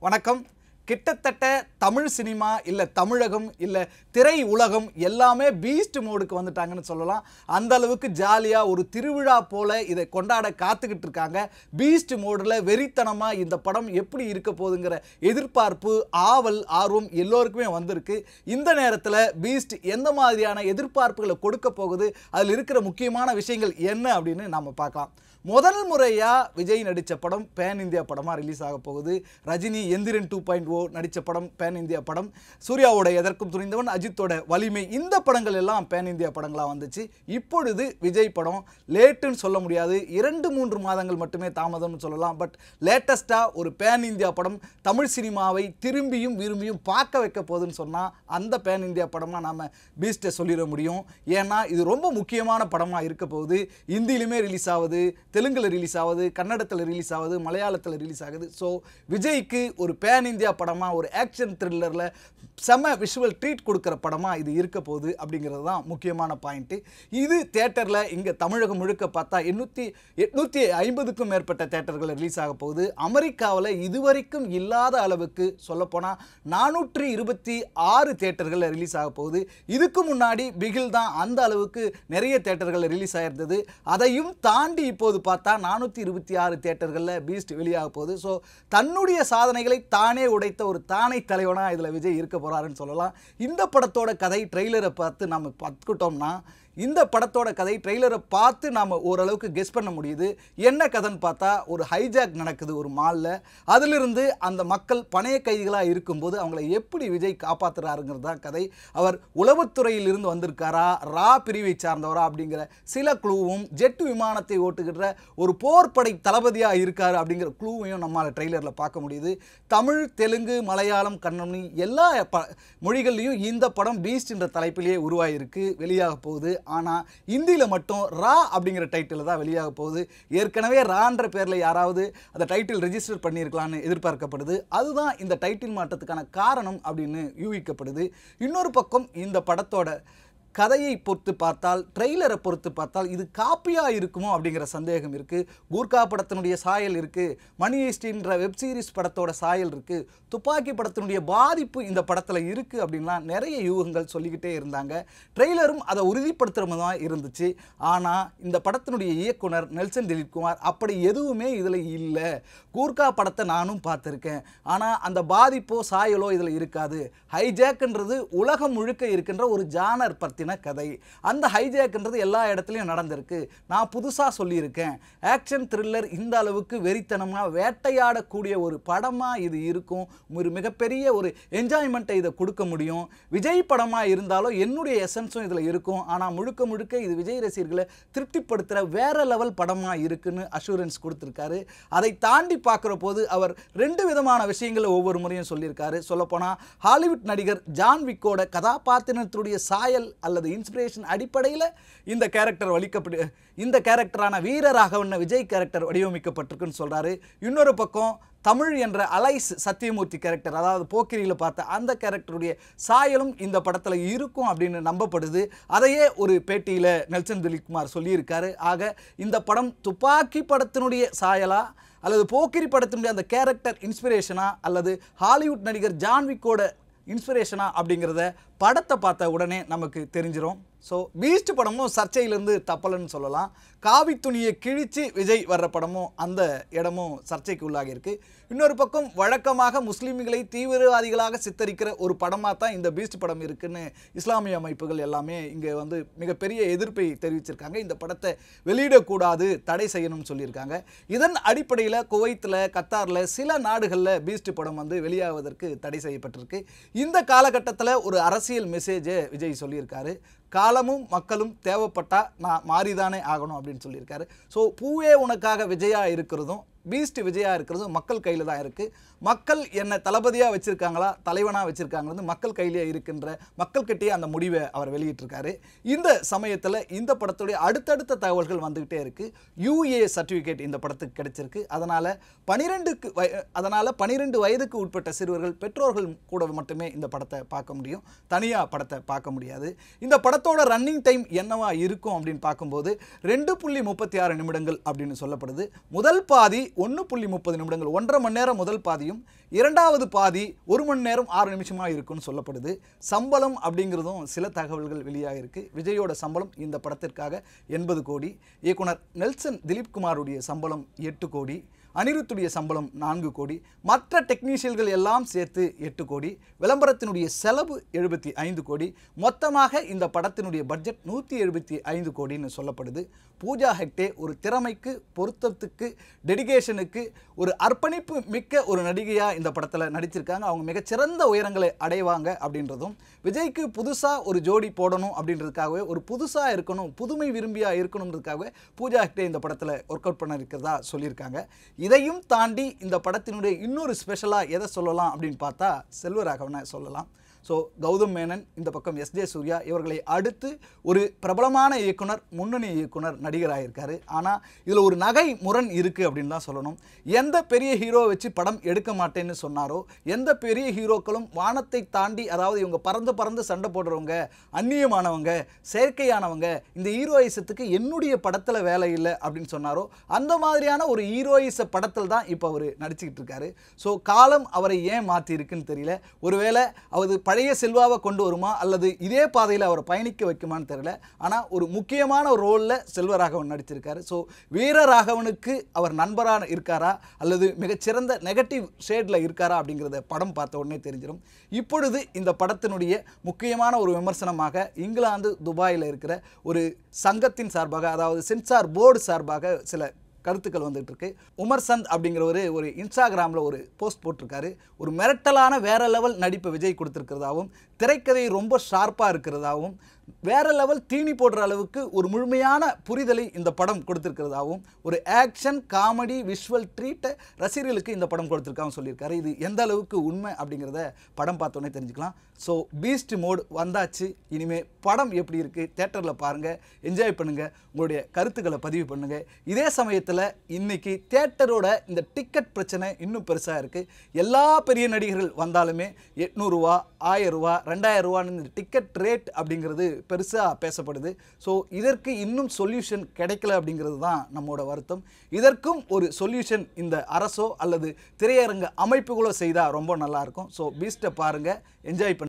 வணக்கம் கிட்டத்தட்ட தமிழ் சினிமா இல்லை தமிழகம் இல்லை திரை உலகம் எல்லாமே பீஸ்ட் மோடுக்கு வந்துட்டாங்கன்னு சொல்லலாம் அந்த அளவுக்கு ஜாலியாக ஒரு திருவிழா போல இதை கொண்டாட காத்துக்கிட்டு இருக்காங்க பீஸ்ட் மோடில் வெறித்தனமாக இந்த படம் எப்படி இருக்க போகுதுங்கிற எதிர்பார்ப்பு ஆவல் ஆர்வம் எல்லோருக்குமே வந்திருக்கு இந்த நேரத்தில் பீஸ்ட் எந்த மாதிரியான எதிர்பார்ப்புகளை கொடுக்க போகுது அதில் இருக்கிற முக்கியமான விஷயங்கள் என்ன அப்படின்னு நாம் பார்க்கலாம் முதல் முறையாக விஜய் நடித்த படம் பேன் இந்தியா படமாக ரிலீஸ் ஆக போகுது Rajini Enthiran two point o நடித்த படம் பேன் இந்தியா படம் சூர்யாவோட எதற்கும் துணிந்தவன் அஜித்தோட வலிமை இந்த படங்கள் எல்லாம் பேன் இந்தியா படங்களாக வந்துச்சு இப்பொழுது விஜய் படம் லேட்டுன்னு சொல்ல முடியாது இரண்டு மூன்று மாதங்கள் மட்டுமே தாமதம்னு சொல்லலாம் பட் லேட்டஸ்ட்டாக ஒரு பேன் இந்தியா படம் தமிழ் சினிமாவை திரும்பியும் விரும்பியும் பார்க்க வைக்க போகுதுன்னு சொன்னால் அந்த பேன் இந்தியா படமாக நாம் பீஸ்ட்டை சொல்லிட முடியும் ஏன்னா இது ரொம்ப முக்கியமான படமாக இருக்க போகுது இந்தியிலுமே ரிலீஸ் ஆகுது தெலுங்கில் ரிலீஸ் ஆகுது கன்னடத்தில் ரிலீஸ் ஆகுது மலையாளத்தில் ரிலீஸ் ஆகுது ஸோ விஜய்க்கு ஒரு பேன் இந்தியா படமாக ஒரு ஆக்ஷன் த்ரில்லரில் செம விஷுவல் ட்ரீட் கொடுக்குற படமாக இது இருக்க போகுது அப்படிங்கிறது தான் முக்கியமான பாயிண்ட்டு இது தேட்டரில் இங்கே தமிழகம் முழுக்க பார்த்தா எண்ணூற்றி எட்நூற்றி ஐம்பதுக்கும் மேற்பட்ட தேட்டர்கள் ரிலீஸ் ஆக போகுது அமெரிக்காவில் இதுவரைக்கும் இல்லாத அளவுக்கு சொல்லப்போனால் நானூற்றி இருபத்தி ஆறு தேட்டர்களில் ரிலீஸ் ஆக போகுது இதுக்கு முன்னாடி பிகில் தான் அந்த அளவுக்கு நிறைய தேட்டர்களில் ரிலீஸ் ஆயிருந்தது அதையும் தாண்டி இப்போது பார்த்தா நானூற்றி இருபத்தி ஆறு தேட்டர்களில் பீஸ்ட் வெளியாக போகுது ஸோ தன்னுடைய சாதனைகளை தானே உடைத்த ஒரு தானை தலைவனாக இதில் விஜய் இருக்க போகிறாருன்னு சொல்லலாம் இந்த படத்தோட கதை ட்ரெய்லரை பார்த்து நம்ம பார்த்துக்கிட்டோம்னா இந்த படத்தோட கதை ட்ரெய்லரை பார்த்து நாம் ஓரளவுக்கு கெஸ் பண்ண முடியுது என்ன கதைன்னு பார்த்தா ஒரு ஹைஜாக் நடக்குது ஒரு மாலில் அதிலிருந்து அந்த மக்கள் பணைய கைதிகளாக இருக்கும்போது அவங்கள எப்படி விஜய் காப்பாற்றுறாருங்கிறது தான் கதை அவர் உளவுத்துறையில் இருந்து வந்திருக்காரா ரா பிரிவை சார்ந்தவரா அப்படிங்கிற சில குழுவும் ஜெட் விமானத்தை ஓட்டுகிற ஒரு போர்ப்படை தளபதியாக இருக்காரு அப்படிங்கிற குழுவையும் நம்மால் ட்ரெய்லரில் பார்க்க முடியுது தமிழ் தெலுங்கு மலையாளம் கன்னமணி எல்லா ப மொழிகள்லையும் இந்த படம் பீஸ்ட் என்ற தலைப்பிலேயே உருவாகிருக்கு வெளியாக போகுது ஆனால் இந்தியில் மட்டும் ரா அப்படிங்கிற டைட்டில் தான் வெளியாக போகுது ஏற்கனவே ரான்ற பேரில் யாராவது அந்த டைட்டில் ரெஜிஸ்டர் பண்ணியிருக்கலான்னு எதிர்பார்க்கப்படுது அதுதான் இந்த டைட்டில் மாற்றத்துக்கான காரணம் அப்படின்னு யூகிக்கப்படுது இன்னொரு பக்கம் இந்த படத்தோட கதையை பொறுத்து பார்த்தால் ட்ரெய்லரை பொறுத்து பார்த்தால் இது காப்பியாக இருக்குமோ அப்படிங்கிற சந்தேகம் இருக்குது கூர்கா படத்தினுடைய சாயல் இருக்குது மணி ஈஸ்டின்ற வெப் சீரிஸ் படத்தோட சாயல் இருக்குது துப்பாக்கி படத்தினுடைய பாதிப்பு இந்த படத்தில் இருக்குது அப்படின்லாம் நிறைய யூகங்கள் சொல்லிக்கிட்டே இருந்தாங்க ட்ரெய்லரும் அதை உறுதிப்படுத்துகிற மாதிரி தான் இருந்துச்சு ஆனால் இந்த படத்தினுடைய இயக்குனர் நெல்சன் திலீப்குமார் அப்படி எதுவுமே இதில் இல்லை கூர்கா படத்தை நானும் பார்த்துருக்கேன் ஆனால் அந்த பாதிப்போ சாயலோ இதில் இருக்காது ஹைஜாக்ன்றது உலகம் முழுக்க இருக்கின்ற ஒரு ஜானர் பற்றின கதை அந்த ஹைஜாக்ன்றது எல்லா இடத்துலையும் நடந்திருக்கு நான் புதுசாக சொல்லியிருக்கேன் ஆக்ஷன் த்ரில்லர் இந்த அளவுக்கு வெறித்தனமாக வேட்டையாடக்கூடிய ஒரு படமாக இது இருக்கும் ஒரு மிகப்பெரிய ஒரு என்ஜாய்மெண்ட்டை இதை கொடுக்க முடியும் விஜய் படமாக இருந்தாலும் என்னுடைய எசன்ஸும் இதில் இருக்கும் ஆனால் முழுக்க முழுக்க இது விஜய் ரசிகர்களை திருப்திப்படுத்துகிற வேற லெவல் படமாக இருக்குன்னு அஷூரன்ஸ் கொடுத்துருக்காரு அதை தாண்டி பார்க்குற போது அவர் ரெண்டு விதமான விஷயங்களை ஒவ்வொரு முறையும் சொல்லியிருக்காரு சொல்லப்போனால் ஹாலிவுட் நடிகர் ஜான் விக்கோட கதாபாத்திரத்தினுடைய சாயல் அல்லது இன்ஸ்பிரேஷன் அடிப்படையில் இந்த கேரக்டர் வலிக்கப்படு இந்த கேரக்டரான வீரராகவன் விஜய் கேரக்டர் வடிவமைக்கப்பட்டிருக்குன்னு சொல்கிறாரு இன்னொரு பக்கம் தமிழ் என்ற அலைஸ் சத்தியமூர்த்தி கேரக்டர் அதாவது போக்கிரியில் பார்த்த அந்த கேரக்டருடைய சாயலும் இந்த படத்தில் இருக்கும் அப்படின்னு நம்பப்படுது அதையே ஒரு பேட்டியில் நெல்சன் திலீப்குமார் சொல்லியிருக்காரு ஆக இந்த படம் துப்பாக்கி படத்தினுடைய சாயலா அல்லது போக்கிரி படத்தினுடைய அந்த கேரக்டர் இன்ஸ்பிரேஷனா அல்லது ஹாலிவுட் நடிகர் ஜான்விக்கோட இன்ஸ்பிரேஷனா அப்படிங்கிறத படத்தை பார்த்த உடனே நமக்கு தெரிஞ்சிடும் ஸோ பீஸ்ட் படமும் சர்ச்சையிலேருந்து தப்பலன்னு சொல்லலாம் காவி துணியை கிழிச்சு விஜய் வர்ற படமும் அந்த இடமும் சர்ச்சைக்கு உள்ளாகி இருக்கு இன்னொரு பக்கம் வழக்கமாக முஸ்லீம்களை தீவிரவாதிகளாக சித்தரிக்கிற ஒரு படமாக தான் இந்த பீஸ்ட் படம் இருக்குன்னு இஸ்லாமிய அமைப்புகள் எல்லாமே இங்கே வந்து மிகப்பெரிய எதிர்ப்பை தெரிவிச்சிருக்காங்க இந்த படத்தை வெளியிடக்கூடாது தடை செய்யணும்னு சொல்லியிருக்காங்க இதன் அடிப்படையில் குவைத்தில் கத்தாரில் சில நாடுகளில் பீஸ்ட் படம் வந்து வெளியாவதற்கு தடை செய்யப்பட்டிருக்கு இந்த காலகட்டத்தில் ஒரு அரசியல் மெசேஜை விஜய் சொல்லியிருக்காரு காலமும் மக்களும் தேவைப்பட்டா நான் மாறிதானே ஆகணும் அப்படின்னு சொல்லியிருக்காரு ஸோ பூவே உனக்காக விஜயா இருக்கிறதும் பீஸ்ட் விஜயா இருக்கிறதும் மக்கள் கையில் தான் இருக்குது மக்கள் என்னை தளபதியாக வச்சுருக்காங்களா தலைவனாக வச்சுருக்காங்கிறது மக்கள் கையிலேயே இருக்கின்ற மக்கள்கிட்டயே அந்த முடிவை அவர் வெளியிட்டிருக்காரு இந்த சமயத்தில் இந்த படத்துடைய அடுத்தடுத்த தகவல்கள் வந்துக்கிட்டே இருக்குது யூஏ சர்டிஃபிகேட் இந்த படத்துக்கு கிடைச்சிருக்கு அதனால் பனிரெண்டுக்கு வய அதனால் பனிரெண்டு வயதுக்கு உட்பட்ட சிறுவர்கள் பெற்றோர்கள் கூட மட்டுமே இந்த படத்தை பார்க்க முடியும் தனியாக படத்தை பார்க்க முடியாது இந்த படத்தோட ரன்னிங் டைம் என்னவா இருக்கும் அப்படின்னு பார்க்கும்போது ரெண்டு புள்ளி முப்பத்தி ஆறு நிமிடங்கள் அப்படின்னு சொல்லப்படுது முதல் பாதி ஒன்று புள்ளி முப்பது நிமிடங்கள் ஒன்றரை மணி நேரம் முதல் பாதியும் இரண்டாவது பாதி ஒரு மணி நேரம் ஆறு நிமிஷமாக இருக்கும்னு சொல்லப்படுது சம்பளம் அப்படிங்கிறதும் சில தகவல்கள் வெளியாகிருக்கு விஜயோட சம்பளம் இந்த படத்திற்காக எண்பது கோடி இயக்குனர் நெல்சன் திலீப் குமாருடைய சம்பளம் எட்டு கோடி அனிருத்துடைய சம்பளம் நான்கு கோடி மற்ற டெக்னீஷியல்கள் எல்லாம் சேர்த்து எட்டு கோடி விளம்பரத்தினுடைய செலவு எழுபத்தி ஐந்து கோடி மொத்தமாக இந்த படத்தினுடைய பட்ஜெட் நூற்றி எழுபத்தி ஐந்து கோடின்னு சொல்லப்படுது பூஜா ஹெக்டே ஒரு திறமைக்கு பொருத்தத்துக்கு டெடிகேஷனுக்கு ஒரு அர்ப்பணிப்பு மிக்க ஒரு நடிகையாக இந்த படத்தில் நடிச்சிருக்காங்க அவங்க மிகச்சிறந்த உயரங்களை அடைவாங்க அப்படின்றதும் விஜய்க்கு புதுசாக ஒரு ஜோடி போடணும் அப்படின்றதுக்காகவே ஒரு புதுசாக இருக்கணும் புதுமை விரும்பியாக இருக்கணுன்றதுக்காகவே பூஜா ஹெக்டே இந்த படத்தில் ஒர்க் அவுட் பண்ண இருக்கிறதா சொல்லியிருக்காங்க இதையும் தாண்டி இந்த படத்தினுடைய இன்னொரு ஸ்பெஷலாக எதை சொல்லலாம் அப்படின்னு பார்த்தா செல்வராகவனை சொல்லலாம் ஸோ கௌதம் மேனன் இந்த பக்கம் எஸ் ஜே சூர்யா இவர்களை அடுத்து ஒரு பிரபலமான இயக்குனர் முன்னணி இயக்குனர் நடிகராக இருக்காரு ஆனால் இதில் ஒரு நகை முரண் இருக்குது அப்படின்னு தான் சொல்லணும் எந்த பெரிய ஹீரோ வச்சு படம் எடுக்க மாட்டேன்னு சொன்னாரோ எந்த பெரிய ஹீரோக்களும் வானத்தை தாண்டி அதாவது இவங்க பறந்து பறந்து சண்டை போடுறவங்க அந்நியமானவங்க செயற்கையானவங்க இந்த ஹீரோயிசத்துக்கு என்னுடைய படத்தில் வேலை இல்லை அப்படின்னு சொன்னாரோ அந்த மாதிரியான ஒரு ஹீரோயிச படத்தில் தான் இப்போ அவர் நடிச்சுக்கிட்டு இருக்காரு ஸோ காலம் அவரை ஏன் மாற்றி இருக்குன்னு தெரியல ஒருவேளை அவர் பழைய செல்வாவை கொண்டு வருமா அல்லது இதே பாதையில் அவரை பயணிக்க வைக்குமான்னு தெரியல ஆனால் ஒரு முக்கியமான ஒரு ரோலில் செல்வராகவன் நடிச்சிருக்காரு ஸோ வீரராகவனுக்கு அவர் நண்பராக இருக்காரா அல்லது மிகச்சிறந்த நெகட்டிவ் ஷேடில் இருக்காரா அப்படிங்கிறத படம் பார்த்த உடனே தெரிஞ்சிடும் இப்பொழுது இந்த படத்தினுடைய முக்கியமான ஒரு விமர்சனமாக இங்கிலாந்து துபாயில் இருக்கிற ஒரு சங்கத்தின் சார்பாக அதாவது சென்சார் போர்டு சார்பாக சில கருத்துக்கள் வந்துட்டு இருக்கு உமர் சந்த் அப்படிங்கிறவர் ஒரு இன்ஸ்டாகிராமில் ஒரு போஸ்ட் போட்டிருக்காரு ஒரு மிரட்டலான வேற லெவல் நடிப்பை விஜய் கொடுத்துருக்கிறதாவும் திரைக்கதை ரொம்ப ஷார்ப்பாக இருக்கிறதாவும் வேற லெவல் தீனி போடுற அளவுக்கு ஒரு முழுமையான புரிதலை இந்த படம் கொடுத்துருக்கிறதாவும் ஒரு ஆக்ஷன் காமெடி விஷுவல் ட்ரீட்டை ரசிகர்களுக்கு இந்த படம் கொடுத்துருக்காங்க சொல்லியிருக்காரு இது எந்த அளவுக்கு உண்மை அப்படிங்கிறத படம் பார்த்தோன்னே தெரிஞ்சுக்கலாம் ஸோ பீஸ்ட் மோட் வந்தாச்சு இனிமே படம் எப்படி இருக்குது தேட்டரில் பாருங்கள் என்ஜாய் பண்ணுங்கள் உங்களுடைய கருத்துக்களை பதிவு பண்ணுங்கள் இதே சமயத்தில் இன்னைக்கு தேட்டரோட இந்த டிக்கெட் பிரச்சனை இன்னும் பெருசாக இருக்குது எல்லா பெரிய நடிகர்கள் வந்தாலுமே எட்நூறுரூவா ஆயிரம் ரூபா ரெண்டாயிரம் ரூபான்னு இந்த டிக்கெட் ரேட் அப்படிங்கிறது பெருசாக பேசப்படுது ஸோ இதற்கு இன்னும் சொல்யூஷன் கிடைக்கல அப்படிங்கிறது தான் நம்மோட வருத்தம் இதற்கும் ஒரு சொல்யூஷன் இந்த அரசோ அல்லது திரையரங்க அமைப்புகளோ செய்தால் ரொம்ப நல்லாயிருக்கும் ஸோ பீஸ்ட்டை பாருங்கள் என்ஜாய் பண்ணி